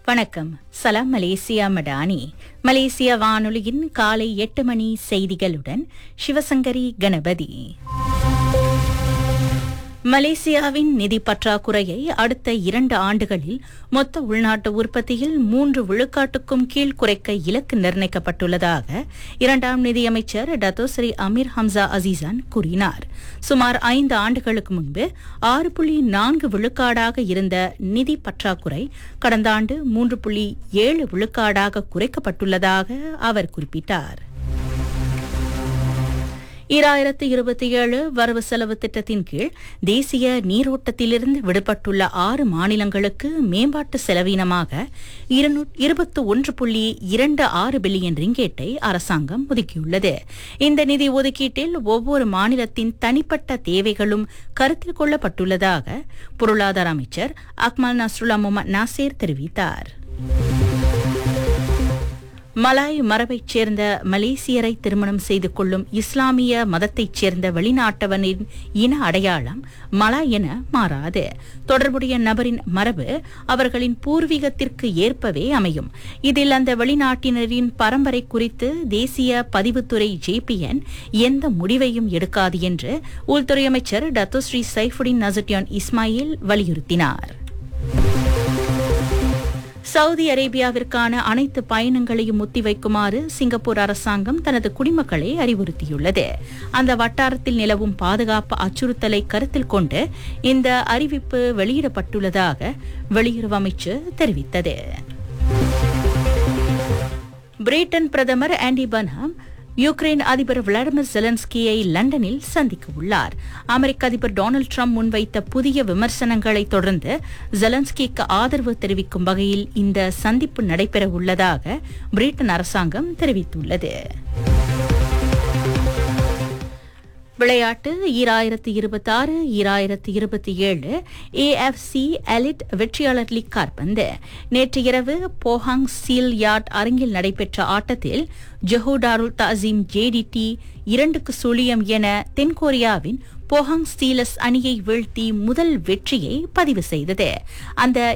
வணக்கம் சலாம் மலேசியா மடானி மலேசிய வானொலியின் காலை எட்டு மணி செய்திகளுடன் சிவசங்கரி கணபதி மலேசியாவின் நிதி பற்றாக்குறையை அடுத்த இரண்டு ஆண்டுகளில் மொத்த உள்நாட்டு உற்பத்தியில் மூன்று விழுக்காட்டுக்கும் கீழ் குறைக்க இலக்கு நிர்ணயிக்கப்பட்டுள்ளதாக இரண்டாம் நிதியமைச்சர் டத்தோஸ்ரீ அமீர் ஹம்சா அசீசான் கூறினார் சுமார் ஐந்து ஆண்டுகளுக்கு முன்பு ஆறு புள்ளி நான்கு விழுக்காடாக இருந்த நிதி பற்றாக்குறை கடந்த ஆண்டு மூன்று புள்ளி ஏழு விழுக்காடாக குறைக்கப்பட்டுள்ளதாக அவர் குறிப்பிட்டார் ஈராயிரத்து இருபத்தி ஏழு வரவு செலவு திட்டத்தின் கீழ் தேசிய நீரோட்டத்திலிருந்து விடுபட்டுள்ள ஆறு மாநிலங்களுக்கு மேம்பாட்டு செலவீனமாக இருபத்து ஒன்று புள்ளி இரண்டு ஆறு பில்லியன் ரிங்கேட்டை அரசாங்கம் ஒதுக்கியுள்ளது இந்த நிதி ஒதுக்கீட்டில் ஒவ்வொரு மாநிலத்தின் தனிப்பட்ட தேவைகளும் கருத்தில் கொள்ளப்பட்டுள்ளதாக பொருளாதார அமைச்சர் அக்மல் நஸ்ருல்லா முகமது நாசேர் தெரிவித்தார் மலாய் மரபைச் சேர்ந்த மலேசியரை திருமணம் செய்து கொள்ளும் இஸ்லாமிய மதத்தைச் சேர்ந்த வெளிநாட்டவனின் இன அடையாளம் மலாய் என மாறாது தொடர்புடைய நபரின் மரபு அவர்களின் பூர்வீகத்திற்கு ஏற்பவே அமையும் இதில் அந்த வெளிநாட்டினரின் பரம்பரை குறித்து தேசிய பதிவுத்துறை ஜேபிஎன் எந்த முடிவையும் எடுக்காது என்று உள்துறை அமைச்சர் டத்தோஸ்ரீ சைஃபுடின் நசட்டியான் இஸ்மாயில் வலியுறுத்தினார் சவுதி அரேபியாவிற்கான அனைத்து பயணங்களையும் ஒத்திவைக்குமாறு சிங்கப்பூர் அரசாங்கம் தனது குடிமக்களை அறிவுறுத்தியுள்ளது அந்த வட்டாரத்தில் நிலவும் பாதுகாப்பு அச்சுறுத்தலை கருத்தில் கொண்டு இந்த அறிவிப்பு வெளியிடப்பட்டுள்ளதாக வெளியுறவு அமைச்சு தெரிவித்தது பிரிட்டன் பிரதமர் ஆண்டி பன்ஹாம் யுக்ரைன் அதிபர் விளாடிமிர் ஜெலன்ஸ்கியை லண்டனில் சந்திக்க உள்ளார் அமெரிக்க அதிபர் டொனால்டு ட்ரம்ப் முன்வைத்த புதிய விமர்சனங்களை தொடர்ந்து ஜெலன்ஸ்கிக்கு ஆதரவு தெரிவிக்கும் வகையில் இந்த சந்திப்பு நடைபெற உள்ளதாக பிரிட்டன் அரசாங்கம் தெரிவித்துள்ளது விளையாட்டு ஈராயிரத்து இருபத்தாறு ஈராயிரத்து இருபத்தி ஏழு ஏஎஃப்சி எலிட் வெற்றியாளர் லீக் கார்பந்து நேற்று இரவு போஹாங் சீல் யார்ட் அரங்கில் நடைபெற்ற ஆட்டத்தில் ஜஹூடாருல் தாசிம் ஜேடிடி இரண்டுக்கு சுழியம் என தென்கொரியாவின் போஹாங் ஸ்டீலஸ் அணியை வீழ்த்தி முதல் வெற்றியை பதிவு செய்தது அந்த